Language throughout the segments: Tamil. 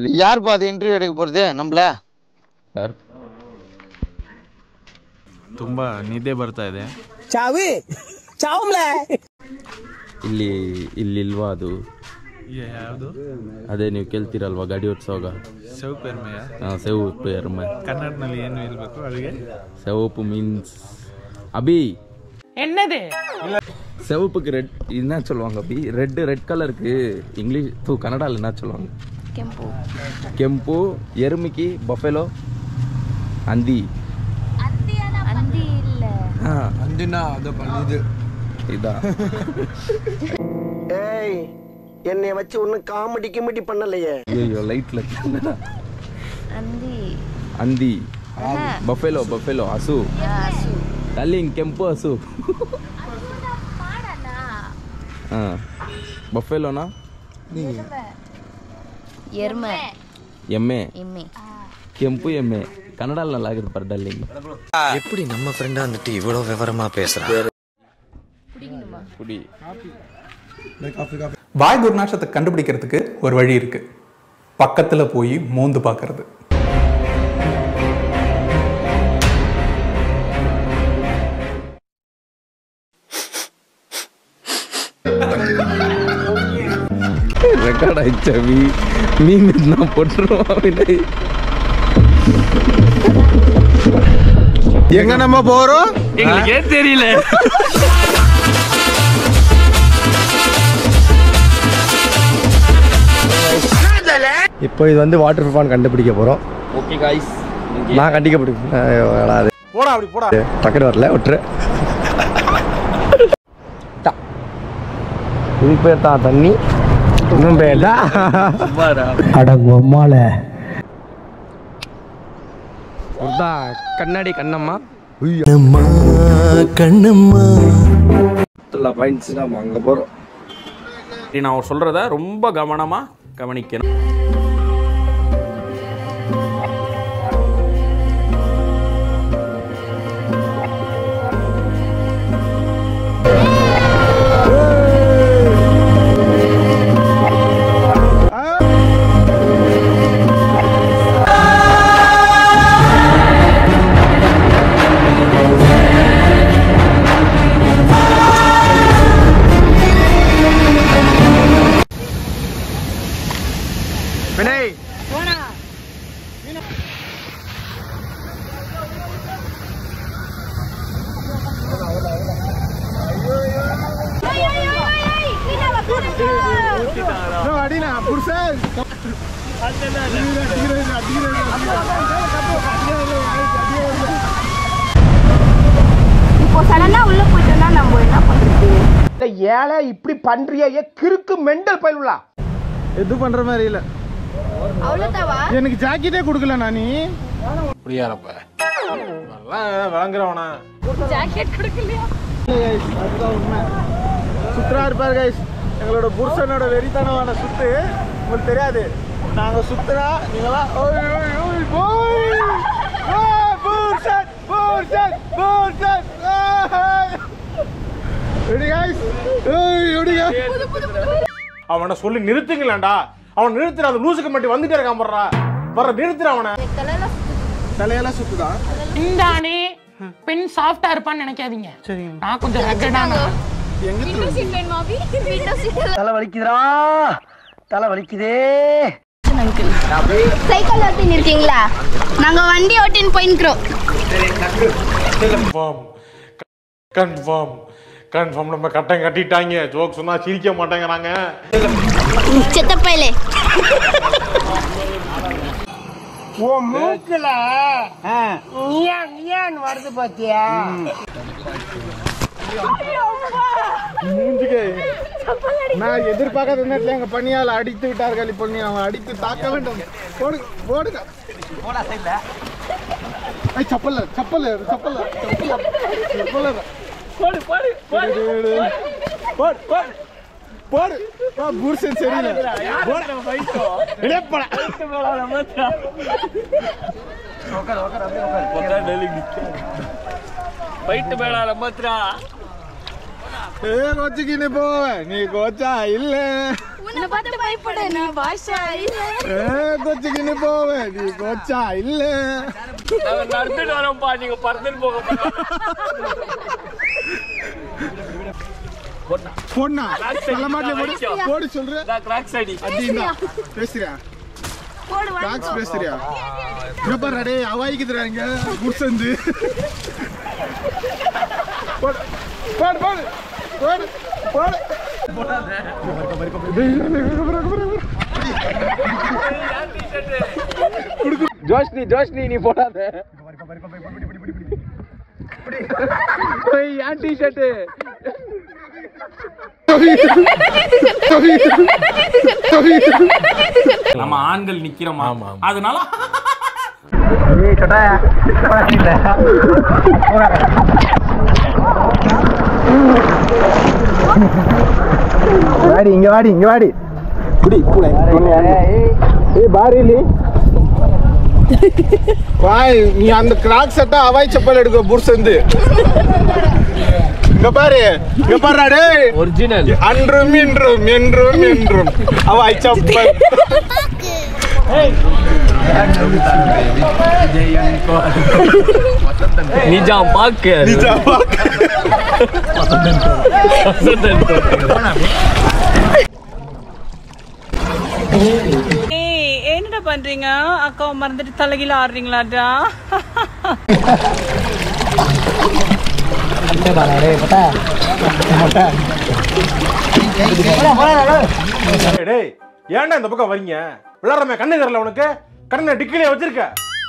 யாருப்பா அது இன்டர்வியூ எடுக்க போறது நம்மள ಯಾರು ತುಂಬ ನಿದ್ದೆ ಬರ್ತಾ ಇದೆ ಚಾವಿ ಚಾವ್ಮ್ಲೆ ಇಲ್ಲಿ ಇಲ್ಲಿಲ್ವಾ ಅದು ಯಾವುದು ಅದೇ ನೀವು ಕೇಳ್ತೀರಲ್ವಾ ಗಾಡಿ ಓಡಿಸೋವಾಗ ಸೌಪೆರ್ಮೆಯ ಹಾಂ ಸೆವப்பு ಎರ್ಮೆ ಕನ್ನಡದಲ್ಲಿ ಏನು ಹೇಳ್ಬೇಕು ಅಲ್ಲಿಗೆ செவப்பு மீன்ஸ் அபி என்னது சிவப்புக்கு ரெட் என்ன சொல்லுவாங்க அபி ரெட் ரெட் கலருக்கு இங்கிலீஷ் தூ கன்னடாவில் என்ன சொல்லுவாங்க ಕೆಂಪು ಕೆಂಪು ಎರುಮಿಕಿ ಬಫೆಲೋ ಹಂದಿ ಅಂದಿ ಇಲ್ಲ ಹಾ அந்துனா அது இது ಇದಾ ஏய் என்னை வச்சு ஒன்னும் காமெடி கிமெடி பண்ணலையே ಅಯ್ಯೋ ಲೈಟ್ಲ ಅಂದಿ ಹಂದಿ ಬಫೆಲೋ ಬಫೆಲೋ ಹಸು ಹಸು ಅಲ್ಲಿ ಕೆಂಪು ಹಸು ಹಾ ಬಫೆಲೋನಾ ಎರ್ಮೆ ಎಮ್ಮೆ ಎಮ್ಮೆ ಕೆಂಪು ಎಮ್ಮೆ ಕನ್ನಡಲ್ಲಿ நல்லா இருக்குது பாரு ಡಲ್ಲಿಂಗ್ எப்படி நம்ம ஃப்ரெண்டா வந்துட்டு இவ்வளவு விவரமா பேசுறான் குடி வாய் துர்நாற்றத்தை கண்டுபிடிக்கிறதுக்கு ஒரு வழி இருக்கு பக்கத்துல போய் மோந்து பார்க்கறது ரெக்கார்ட் ஆயிடுச்சா மீ மீ நான் போட்டுருவான் வினய் எங்க நம்ம போறோம் எங்களுக்கே தெரியல இப்போ இது வந்து வாட்டர் ஃபான் கண்டுபிடிக்க போறோம் ஓகே காய்ஸ் நான் கண்டிக்கப்படுறேன் அது போடா அப்படி போடா டக்குனு வரல விட்டுரு இது பேர் தான் தண்ணி இன்னும் பேர்டா அடங்கம்மால கண்ணாடி கண்ணம்மா கண்ணம்மா பாயிண்ட்ஸ் நம்ம அங்க போறோம் நான் அவர் சொல்றத ரொம்ப கவனமா கவனிக்கணும் இப்போ சடனா உள்ள போயிட்டோம்னா நம்ம என்ன பண்றது ஏழை இப்படி பண்றியே ஏ கிறுக்கு மெண்டல் பயிலுலா எது பண்ற மாதிரி இல்ல அவ்வளோதாவா எனக்கு ஜாக்கெட்டே கொடுக்கல நானி புரியாதப்ப விளங்குறவனா ஜாக்கெட் கொடுக்கலையா அதுதான் உண்மை சுத்தரா இருப்பாரு கைஸ் எங்களோட புருஷனோட வெறித்தனமான சுத்து உங்களுக்கு தெரியாது நாங்க சுத்துறா நீங்களா ஓய் ஓய் ஓய் போய் ஓய், புருஷன் புருஷன் புருஷன் ஆய். எப்படி கைஸ் ஓய் எப்படி guys? அவனை சொல்லி நிறுத்துங்களேன்டா அவன் நிறுத்துற அந்த லூசுக்கு மட்டும் வந்துட்டே இருக்கான் போடுறா வர நிறுத்துற அவனை தலையெல்லாம் சுத்துதா இந்த அணி பெண் சாஃப்டா இருப்பான்னு நினைக்காதீங்க நான் கொஞ்சம் ரகடான தலை வலிக்குதுடா தலை வலிக்குதே சைக்கிள் ஓட்டின்னு இருக்கீங்களா நாங்க வண்டி ஓட்டின்னு போயின்னுக்கிறோம் கன்ஃபார்ம் கன்ஃபார்ம் கன்ஃபார்ம் நம்ம கட்டம் கட்டிட்டாங்க ஜோக் சொன்னா சிரிக்க மாட்டேங்கிறாங்க செத்தப்பையிலே உன் மூக்குல நியான் நியான் வருது பாத்தியா மூஞ்சிக்கே நான் எதிர்பார்க்காத நேரத்தில் எங்க பணியால் அடித்து விட்டார்கள் இப்போ நீ அவன் அடித்து தாக்க வேண்டும் போடுங்க போடுங்க ஐ சப்பல்ல சப்பல்ல சப்பல்ல சப்பல்ல போடு போடு போடு போடு போடு போடு ஆ, புருஷன் சரியில்லை போடு. இடே போடா. பைட்டு மேலால மாத்திரா ஏ கோச்சிக்கின்னு போவேன் நீ கோச்சா இல்ல உன்னை பார்த்து பயப்பட நீ பாஷா இல்ல ஏ கொச்சுக்கின்னு போவேன் நீ கொச்சா இல்ல நடந்துட்டு வரோம்ப்பா நீங்க பறந்துட்டு போக பொண்ணா நல்ல மாட்டில போடு போடு சொல்ற கிராக்ஸ் அடி அப்படின்னா பேசுறியா டாக்ஸ் பேசுறியா இங்க பாரு டேய் அவாய்க்குதுடா இங்க குட்ஸ் போடு போடு போடு போடு போடு ஜோஷ்னி ஜோஷ்னி நீ போடாத போய் ஏன் டிஷர்ட் நம்ம ஆண்கள் நிக்கிறோமா அதனால வாடி இங்க வாடி இங்க வாடி குடி கூட ஏய் பாரிலி வாய் நீ அந்த கிராக் சட்டை அவாய் செப்பல் எடுக்க புருஷந்து இங்க பாரு இங்க பாருடா டேய் ஒரிஜினல் அன்றும் இன்றும் என்றும் என்றும் அவாய் செப்பல் நிஜாம் பாக்க நிஜமா ஏய் என்னடா பண்றீங்க அக்காவை மறந்துட்டு தலைகீழ ஆடுறீங்களாடா டேய், டேய் ஏன்டா இந்த பக்கம் வரீங்க விளாடுறமே கண்ணு தெரியல உனக்கு கண்ணை டிக்கிலே வச்சிருக்க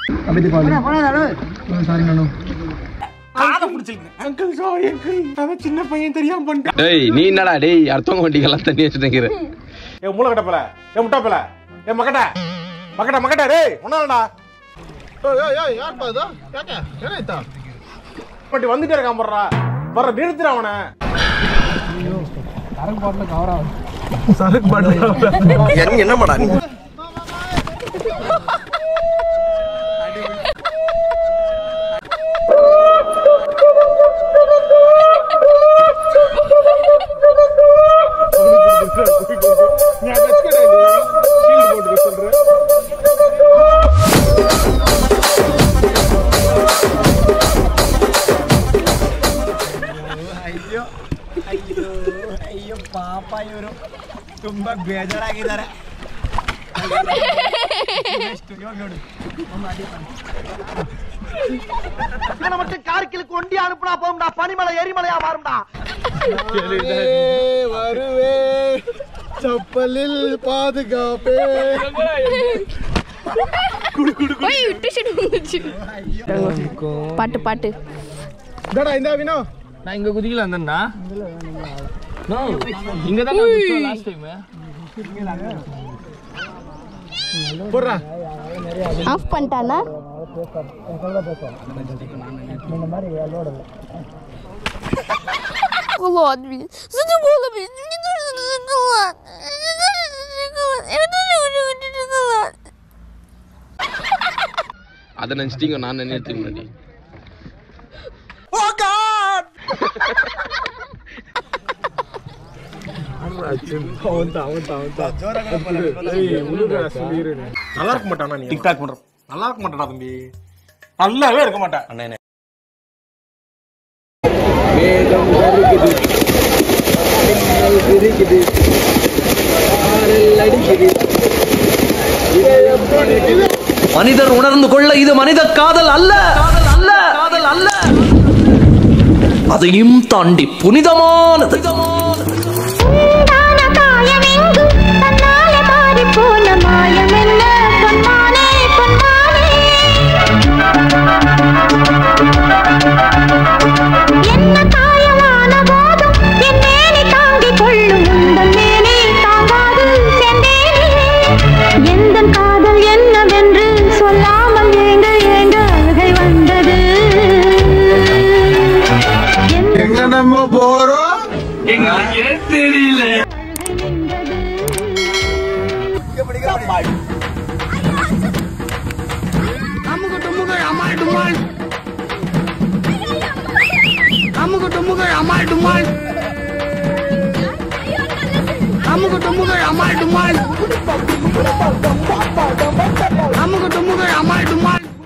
காதை பிடிச்சிருக்கேன் அங்கிள் சாரி அங்கிள் நான் சின்ன பையன் தெரியாம பண்ணிட்டேன் டேய் நீ என்னடா டேய் அடுத்தவங்க வண்டிக்கெல்லாம் தண்ணி வச்சுட்டு ஏ மூளை கட்டப்பல ஏ முட்டாப்பல ஏ மக்கட்ட மக்கட்ட மக்கட்ட டேய் ஒன்னாடா ஏய் ஏய் ஏய் யார் பாதா கேக்க ஏனேத்தா பட்டி வந்துட்டே இருக்கான் போடுறா வர நிறுத்துற அவனை என்ன பண்ணா நீ நீ அங்க வச்சுக்கடா நீ ஷீல்ட் போட்டு சொல்ற ಅಯ್ಯೋ ಪಾಪ ಇವರು ತುಂಬಾ ಬೇಜಾರಾಗಿದ್ದಾರೆ இவனை மட்டும் கார்கிலுக்கு ஒண்டி அனுப்புனா போகும்டா பனிமலை எரிமலையா மாறும்டா வருவே வருவே செப்பலில் பாதுகாப்பே போய் விட்டு பாட்டு பாட்டு இந்தாடா இந்த வினோ நான் இங்க குதிக்கல வந்தேன்னா நோ இங்க தான் லாஸ்ட் டைம் போடுறா ஆஃப் பண்ணிட்டானா Ладно, блин. Задумала, блин. Мне нужен шоколад. Я тоже хочу шоколад. அதை நினைச்சிட்டீங்க நான் நினைத்து முன்னாடி நல்லா இருக்க மாட்டானா நீ டிக்டாக் பண்ற நல்லா இருக்க மாட்டாடா தம்பி நல்லாவே இருக்க மாட்டேன் அண்ணே மனிதர் உணர்ந்து கொள்ள இது மனித காதல் அல்ல காதல் அல்ல காதல் அல்ல அதையும் தாண்டி புனிதமானது காதல் என்னவென்று சொல்லாமல் ஏங்க ஏங்க அழுகை வந்தது எங்க நம்ம போறோம் அமுகு டுமுகு அமால் டுமால் அமுகு டுமுகு அமால் டுமால் அமுகு டுமுகள் அமால் டுமால் அமுகு டுமுகள் அமால் டுமால்